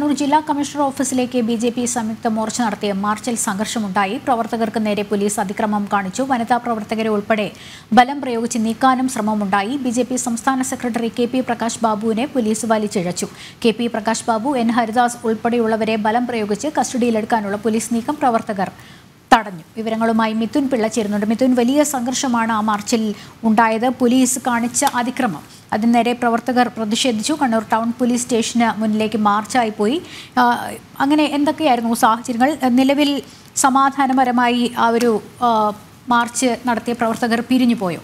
കണ്ണൂർ ജില്ലാ കമ്മീഷണർ ഓഫീസിലേക്ക് B J P സംയുക്ത മോർച്ച നടത്തിയ മാർച്ചിൽ സംഘർഷമുണ്ടായി പ്രവർത്തകർക്ക് നേരെ പോലീസ് അതിക്രമം കാണിച്ചു വനിതാ പ്രവർത്തകരെ ഉൾപ്പെടെ ബലം പ്രയോഗിച്ച് നീക്കാനും ശ്രമമുണ്ടായി ബി ജെ പി സംസ്ഥാന സെക്രട്ടറി കെ പി പ്രകാശ് ബാബുവിനെ പോലീസ് വലിച്ചിഴച്ചു K P Prakash Babu N Haridas ഉൾപ്പെടെയുള്ളവരെ ബലം പ്രയോഗിച്ച് കസ്റ്റഡിയിലെടുക്കാനുള്ള പോലീസ് നീക്കം പ്രവർത്തകർ തടഞ്ഞു വിവരങ്ങളുമായി മിഥുൻ പിള്ള ചേരുന്നുണ്ട് മിഥുൻ വലിയ സംഘർഷമാണ് ആ മാർച്ചിൽ ഉണ്ടായത് പോലീസ് കാണിച്ച അതിക്രമം അതിന് നേരെ പ്രവർത്തകർ പ്രതിഷേധിച്ചു കണ്ണൂർ ടൗൺ പോലീസ് സ്റ്റേഷന് മുന്നിലേക്ക് മാർച്ചായി പോയി ആ, അങ്ങനെ എന്തൊക്കെയായിരുന്നു സാഹചര്യങ്ങൾ നിലവിൽ സമാധാനപരമായി ആ ഒരു ആ, മാർച്ച് നടത്തിയ പ്രവർത്തകർ പിരിഞ്ഞു പോയോ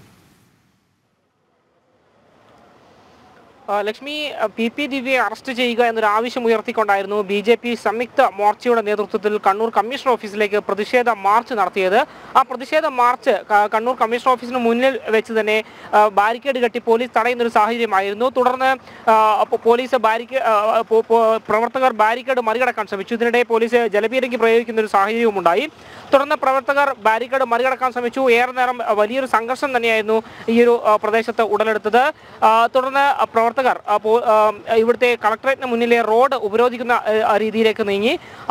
ആ, ലക്ഷ്മി ആ, പി പി ദിവ്യയെ അറസ്റ്റ് ചെയ്യുക എന്നൊരു ആവശ്യം ഉയർത്തിക്കൊണ്ടായിരുന്നു ബി ജെ പി സംയുക്ത മോർച്ചയുടെ നേതൃത്വത്തിൽ കണ്ണൂർ കമ്മീഷണർ ഓഫീസിലേക്ക് പ്രതിഷേധ മാർച്ച് നടത്തിയത് ആ പ്രതിഷേധ മാർച്ച് ക- കണ്ണൂർ കമ്മീഷണർ ഓഫീസിന് മുന്നിൽ വെച്ച് തന്നെ ആ, ബാരിക്കേഡ് കെട്ടി പോലീസ് തടയുന്ന ഒരു സാഹചര്യമായിരുന്നു തുടർന്ന് ആ, അപ്പൊ പോലീസ് ബാരിക്കേ ആ, പോ- പോ- പ്രവർത്തകർ ബാരിക്കേഡ് മറികടക്കാൻ ശ്രമിച്ചു ഇതിനിടെ പോലീസ് ജലപീരങ്കി പ്രയോഗിക്കുന്ന ഒരു സാഹചര്യവും ഉണ്ടായി തുടർന്ന് പ്രവർത്തകർ ബാരിക്കേഡ് മറികടക്കാൻ ശ്രമിച്ചു ഏറെ നേരം ആ, വലിയൊരു സംഘർഷം തന്നെയായിരുന്നു ഈ ഒരു ആ, പ്രദേശത്ത് ഉടലെടുത്തത് ആ, തുടർന്ന് ആ, പ്രവർത്തകർ ആ, പോ- ആ, ഇവിടുത്തെ കളക്ടറേറ്റിന് മുന്നിലെ റോഡ് ഉപരോധിക്കുന്ന ആ, രീതിയിലേക്ക് നീങ്ങി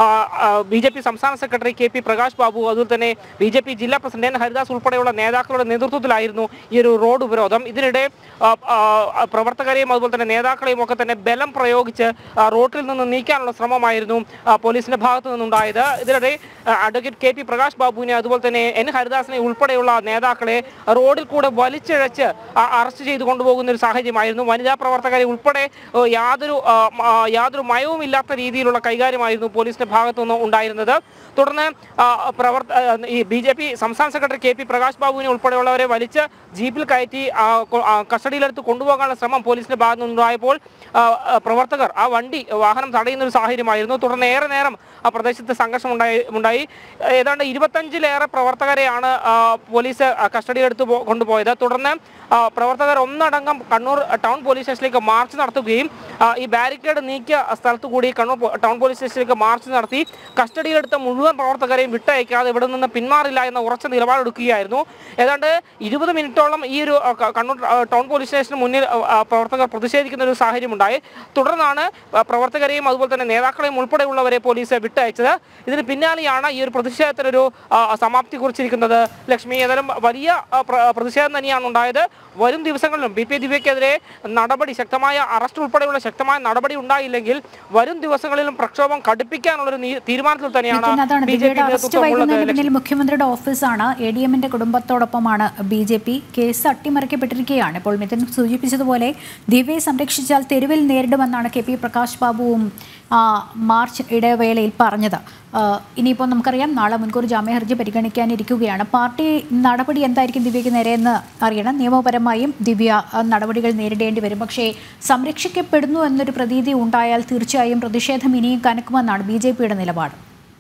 ബി ജെ പി സംസ്ഥാന secretary K P Prakash Babu അതുപോലെ തന്നെ ബി ജെ പി ജില്ലാ പ്രസിഡന്റ് എൻ ഹരിദാസ് ഉൾപ്പെടെയുള്ള നേതാക്കളുടെ നേതൃത്വത്തിലായിരുന്നു ഈ ഒരു റോഡ് ഉപരോധം ഇതിനിടെ ആ, ആ, പ്രവർത്തകരെയും അതുപോലെ തന്നെ നേതാക്കളെയും ഒക്കെ തന്നെ ബലം പ്രയോഗിച്ച് ആ, റോട്ടിൽ നിന്ന് നീക്കാനുള്ള ശ്രമമായിരുന്നു ആ, പോലീസിന്റെ ഭാഗത്തു നിന്നുണ്ടായത് ഇതിനിടെ ആ, അഡ്വക്കേറ്റ് കെ പി പ്രകാശ് ബാബുവിനെ അതുപോലെ തന്നെ എൻ ഹരിദാസിനെ ഉൾപ്പെടെയുള്ള നേതാക്കളെ റോഡിൽ കൂടെ വലിച്ചിഴച്ച് ആ, അറസ്റ്റ് ചെയ്ത് കൊണ്ടുപോകുന്ന ഒരു സാഹചര്യമായിരുന്നു വനിതാ പ്രവർത്തകരെ ഉൾപ്പെടെ ഏ, യാതൊരു ആ, മ- ആ, യാതൊരു മയവുമില്ലാത്ത രീതിയിലുള്ള കൈകാര്യമായിരുന്നു പോലീസിന്റെ ഭാഗത്തു നിന്ന് ഉണ്ടായിരുന്നത് തുടർന്ന് ആ, പ്രവർത്ത ആ, ഈ ബി ജെ പി സംസ്ഥാന സെക്രട്ടറി കെ പി പ്രകാശ് ബാബുവിനെ ഉൾപ്പെടെയുള്ളവരെ വലിച്ച് ജീപ്പിൽ കയറ്റി ആ, കൊ- ആ, കസ്റ്റഡിയിലെടുത്ത് കൊണ്ടുപോകാനുള്ള ശ്രമം പോലീസിന്റെ ഭാഗത്തു നിന്നുണ്ടായപ്പോൾ ആ, ആ, പ്രവർത്തകർ ആ വണ്ടി വാഹനം തടയുന്ന ഒരു സാഹചര്യമായിരുന്നു തുടർന്ന് ഏറെ നേരം ആ പ്രദേശത്ത് സംഘർഷം ഉണ്ടായി ഉണ്ടായി ഏതാണ്ട് ഇരുപത്തഞ്ചിലേറെ പ്രവർത്തകരെയാണ് ആ, പോലീസ് ആ, കസ്റ്റഡിയിലെടുത്ത് പോ- കൊണ്ടുപോയത് തുടർന്ന് ആ, പ്രവർത്തകർ ഒന്നടങ്കം കണ്ണൂർ ടൗൺ പോലീസ് സ്റ്റേഷനിലേക്ക് മാർച്ച് നടത്തുകയും ആ, ഈ ബാരിക്കേഡ് നീക്കിയ സ്ഥലത്തു കൂടി കണ്ണൂർ പോ- ടൗൺ പോലീസ് സ്റ്റേഷനിലേക്ക് മാർച്ച് നടത്തി കസ്റ്റഡിയിലെടുത്ത മുഴുവൻ പ്രവർത്തകരെയും വിട്ടയക്കാതെ ഇവിടെ നിന്ന് പിന്മാറില്ല എന്ന ഉറച്ച നിലപാടെടുക്കുകയായിരുന്നു ഏതാണ്ട് ഇരുപത് മിനിറ്റോളം ഈ ഒരു ആ, ക- കണ്ണൂർ ആ, ടൗൺ പോലീസ് സ്റ്റേഷന് മുന്നിൽ ആ, ആ, പ്രവർത്തകർ പ്രതിഷേധിക്കുന്ന ഒരു സാഹചര്യം ഉണ്ടായി തുടർന്നാണ് ആ, പ്രവർത്തകരെയും അതുപോലെ തന്നെ നേതാക്കളെയും ഉൾപ്പെടെയുള്ളവരെ പോലീസ് വിട്ടയച്ചത് ഇതിന് പിന്നാലെയാണ് ഈ ഒരു പ്രതിഷേധത്തിനൊരു ആ, സമാപ്തി കുറിച്ചിരിക്കുന്നത് ലക്ഷ്മി ഏതായാലും വലിയ ആ, പ്ര- പ്രതിഷേധം തന്നെയാണ് ഉണ്ടായത് വരും ദിവസങ്ങളിലും ബി പി ദിവ്യക്കെതിരെ നടപടി ശക്തമായ അറസ്റ്റ് ഉൾപ്പെടെയുള്ള ശക്തമായ നടപടി ഉണ്ടായില്ലെങ്കിൽ വരും ദിവസങ്ങളിലും പ്രക്ഷോഭം കടുപ്പിക്കാനുള്ളൊരു നീ- തീരുമാനത്തിൽ തന്നെയാണ് മിഥുൻ, അതാണ് ബി ജെ ദിവ്യയുടെ പി അറസ്റ്റ് നേതൃത്വം ഉള്ളത് വൈകുന്നതിന് ലക്ഷ്മി. പിന്നിൽ മുഖ്യമന്ത്രിയുടെ ഓഫീസാണ് എ ഡി എമ്മിന്റെ കുടുംബത്തോടൊപ്പമാണ് ബി ജെ പി കേസ് അട്ടിമറിക്കപ്പെട്ടിരിക്കുകയാണ് ഇപ്പോൾ മിഥുൻ സൂചിപ്പിച്ചതുപോലെ ദിവ്യയെ സംരക്ഷിച്ചാൽ തെരുവിൽ നേരിടുമെന്നാണ് കെ പി പ്രകാശ് ബാബുവും ആ, മാർച്ച് ഇടവേളയിൽ പറഞ്ഞത് ആ, ഇനിയിപ്പോൾ നമുക്കറിയാം നാളെ മുൻകൂർ ജാമ്യ ഹർജി പരിഗണിക്കാനിരിക്കുകയാണ് പാർട്ടി നടപടി എന്തായിരിക്കും ദിവ്യയ്ക്ക് നേരെയെന്ന് അറിയണം നിയമപരമായും ദിവ്യ ആ, നടപടികൾ നേരിടേണ്ടി വരും പക്ഷേ സംരക്ഷിക്കപ്പെടുന്നു എന്നൊരു പ്രതീതി ഉണ്ടായാൽ തീർച്ചയായും പ്രതിഷേധം ഇനിയും കനക്കുമെന്നാണ് ബി ജെ പിയുടെ നിലപാട്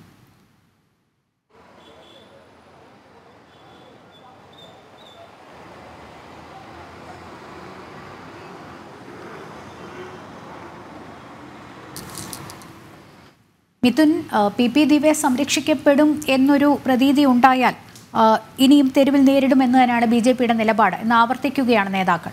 മിഥുൻ ആ, പി പി ദിവ്യ സംരക്ഷിക്കപ്പെടും എന്നൊരു പ്രതീതി ഉണ്ടായാൽ ആ, ഇനിയും തെരുവിൽ നേരിടുമെന്ന് തന്നെയാണ് ബി ജെ പിയുടെ നിലപാട് എന്ന് ആവർത്തിക്കുകയാണ് നേതാക്കൾ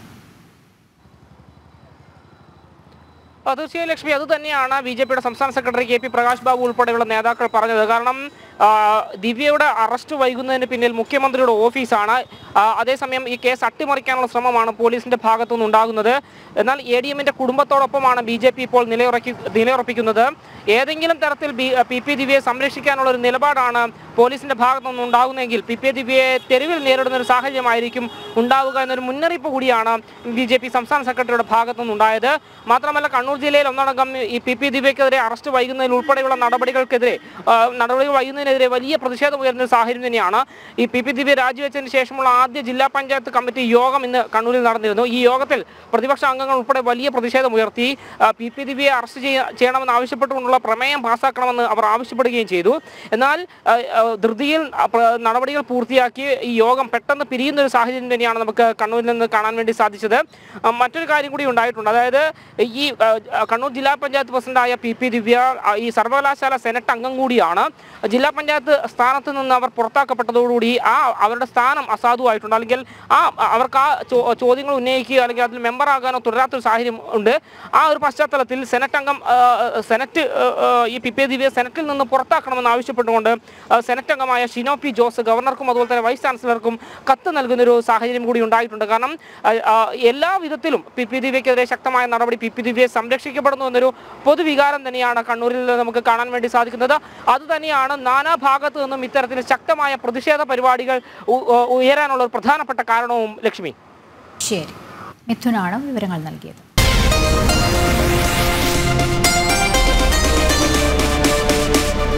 ആ, തീർച്ചയായും ലക്ഷ്മി അത് തന്നെയാണ് ബി ജെ പിയുടെ സംസ്ഥാന secretary K P Prakash Babu ഉൾപ്പെടെയുള്ള നേതാക്കൾ പറഞ്ഞത് കാരണം ആ, ദിവ്യയുടെ അറസ്റ്റ് വൈകുന്നതിന് പിന്നിൽ മുഖ്യമന്ത്രിയുടെ ഓഫീസാണ് ആ, അതേസമയം ഈ കേസ് അട്ടിമറിക്കാനുള്ള ശ്രമമാണ് പോലീസിന്റെ ഭാഗത്തുനിന്ന് ഉണ്ടാകുന്നത് എന്നാൽ എ ഡി എമ്മിന്റെ കുടുംബത്തോടൊപ്പമാണ് ബി ജെ പി ഇപ്പോൾ നിലയുറക്കി നിലയുറപ്പിക്കുന്നത് ഏതെങ്കിലും തരത്തിൽ ബി പി പി ദിവ്യയെ സംരക്ഷിക്കാനുള്ള ഒരു നിലപാടാണ് പോലീസിന്റെ ഭാഗത്തുനിന്ന് ഉണ്ടാകുന്നതെങ്കിൽ പി പി ദിവ്യയെ തെരുവിൽ നേരിടുന്ന ഒരു സാഹചര്യമായിരിക്കും ഉണ്ടാവുക എന്നൊരു മുന്നറിയിപ്പ് കൂടിയാണ് ബി ജെ പി സംസ്ഥാന സെക്രട്ടറിയുടെ ഭാഗത്തുനിന്ന് ഉണ്ടായത് മാത്രമല്ല കണ്ണൂർ ജില്ലയിൽ ഒന്നടങ്കം ഈ പി പി ദിവ്യക്കെതിരെ അറസ്റ്റ് വൈകുന്നതിൽ ഉൾപ്പെടെയുള്ള നടപടികൾക്കെതിരെ ആ, നടപടികൾ വൈകുന്നതിനെതിരെ വലിയ പ്രതിഷേധം ഉയർന്ന ഒരു സാഹചര്യം തന്നെയാണ് ഈ പി പി ദിവ്യ രാജിവെച്ചതിന് ശേഷമുള്ള ആദ്യ ജില്ലാ പഞ്ചായത്ത് കമ്മിറ്റി യോഗം ഇന്ന് കണ്ണൂരിൽ നടന്നിരുന്നു ഈ യോഗത്തിൽ പ്രതിപക്ഷ അംഗങ്ങൾ ഉൾപ്പെടെ വലിയ പ്രതിഷേധം ഉയർത്തി ആ, പി പി ദിവ്യയെ അറസ്റ്റ് ചെയ്യ- ചെയ്യണമെന്ന് ആവശ്യപ്പെട്ടുകൊണ്ടുള്ള പ്രമേയം പാസ്സാക്കണമെന്ന് അവർ ആവശ്യപ്പെടുകയും ചെയ്തു എന്നാൽ ആ, ആ, ധൃതിയിൽ ആ, പ്ര- നടപടികൾ പൂർത്തിയാക്കി ഈ യോഗം പെട്ടെന്ന് പിരിയുന്ന ഒരു സാഹചര്യം തന്നെയാണ് നമുക്ക് കണ്ണൂരിൽ നിന്ന് കാണാൻ വേണ്ടി സാധിച്ചത് ആ, മറ്റൊരു കാര്യം കൂടി ഉണ്ടായിട്ടുണ്ട് അതായത് ഈ ആ, ആ, കണ്ണൂർ ജില്ലാ പഞ്ചായത്ത് പ്രസിഡന്റായ പി പി ദിവ്യ ആ, ഈ സർവകലാശാല സെനറ്റ് അംഗം കൂടിയാണ് ജില്ലാ പഞ്ചായത്ത് സ്ഥാനത്ത് നിന്ന് അവർ പുറത്താക്കപ്പെട്ടതോടുകൂടി ആ അവരുടെ സ്ഥാനം അസാധുവായിട്ടുണ്ട് അല്ലെങ്കിൽ ആ അവർക്ക് ആ ചോ- ചോദ്യങ്ങൾ ഉന്നയിക്കുക അല്ലെങ്കിൽ അതിൽ മെമ്പറാകാനോ തുടരാത്തൊരു സാഹചര്യം ഉണ്ട് ആ ഒരു പശ്ചാത്തലത്തിൽ സെനറ്റ് അംഗം ആ, സെനറ്റ് ആ, ആ, ഈ പി പി ദിവ്യ സെനറ്റിൽ നിന്ന് പുറത്താക്കണമെന്ന് ആവശ്യപ്പെട്ടുകൊണ്ട് ആ, സെനറ്റ് അംഗമായ ഷിനോ പി ജോസ് ഗവർണർക്കും അതുപോലെ തന്നെ വൈസ് ചാൻസലർക്കും കത്ത് നൽകുന്നൊരു സാഹചര്യം കൂടി ഉണ്ടായിട്ടുണ്ട് കാരണം ആ, ആ, എല്ലാ വിധത്തിലും പി പി ദിവ്യക്കെതിരെ ശക്തമായ നടപടി പി പി ദിവ്യയെ സംരക്ഷിക്കപ്പെടുന്നു എന്നൊരു പൊതുവികാരം തന്നെയാണ് കണ്ണൂരിൽ നമുക്ക് കാണാൻ വേണ്ടി സാധിക്കുന്നത് അത് തന്നെയാണ് നാനാ ഭാഗത്തു നിന്നും ഇത്തരത്തിൽ ശക്തമായ പ്രതിഷേധ പരിപാടികൾ ഉ- ഉ- ഉയരാനുള്ള ഒരു പ്രധാനപ്പെട്ട കാരണവും ലക്ഷ്മി ശരി മിഥുനാണ് വിവരങ്ങൾ നൽകിയത്